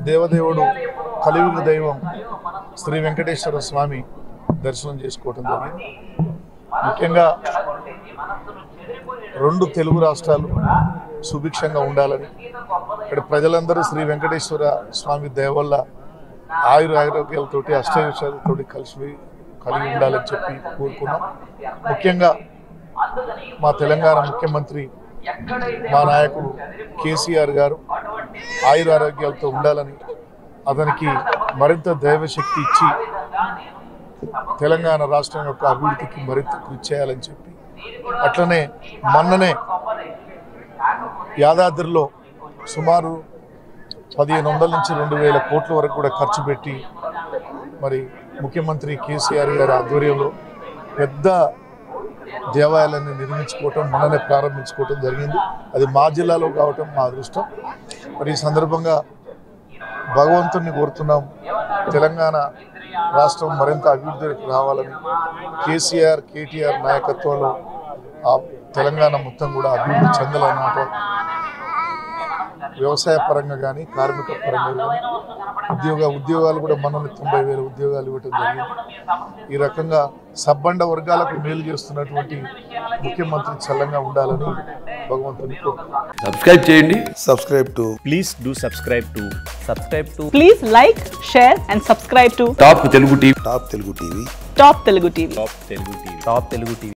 దేవదేవుడు కలియుగ దైవం శ్రీ వెంకటేశ్వర స్వామి దర్శనం చేసుకోవటం జరిగింది ముఖ్యంగా రెండు తెలుగు రాష్ట్రాలు సుభిక్షంగా ఉండాలని ఇక్కడ ప్రజలందరూ శ్రీ వెంకటేశ్వర స్వామి దయ వల్ల ఆయుర ఆరోగ్యాలతోటి అష్టవిషయాలతోటి కలిసి కలిగి ఉండాలని చెప్పి కోరుకున్నాం ముఖ్యంగా మా తెలంగాణ ముఖ్యమంత్రి మా నాయకుడు కేసీఆర్ గారు ఆయుర ఆరోగ్యాలతో ఉండాలని అతనికి మరింత దైవశక్తి ఇచ్చి తెలంగాణ రాష్ట్రం యొక్క అభివృద్ధికి మరింత కృషి చేయాలని చెప్పి అట్లనే మొన్ననే యాదాద్రిలో సుమారు పదిహేను వందల నుంచి రెండు వేల కోట్ల వరకు కూడా ఖర్చు పెట్టి మరి ముఖ్యమంత్రి కేసీఆర్ గారి ఆధ్వర్యంలో పెద్ద దేవాలయాన్ని నిర్మించుకోవటం మననే ప్రారంభించుకోవటం జరిగింది అది మా జిల్లాలో కావటం మా అదృష్టం మరి ఈ సందర్భంగా భగవంతుణ్ణి కోరుతున్నాం తెలంగాణ రాష్ట్రం మరింత అభివృద్ధికి రావాలని కేసీఆర్ కేటీఆర్ నాయకత్వంలో ఆ తెలంగాణ మొత్తం కూడా అభివృద్ధి చెందాలన్నమాట వ్యవసాయ పరంగా కానీ కార్మిక పరంగా కానీ ఉద్యోగ ఉద్యోగాలు కూడా మనల్ని తొంభై వేల ఉద్యోగాలు ఇవ్వటం జరిగింది ఈ రకంగా సబ్బండ వర్గాలకు మేలు చేస్తున్నటువంటి ముఖ్యమంత్రి చల్లంగా ఉండాలని భగవంతుని కోరుతున్నాను సబ్స్క్రైబ్ చేయండి subscribe to please do subscribe to subscribe to Please like, share, and subscribe to top Telugu TV Top Telugu TV. Top Telugu TV. top telugu tv top telugu tv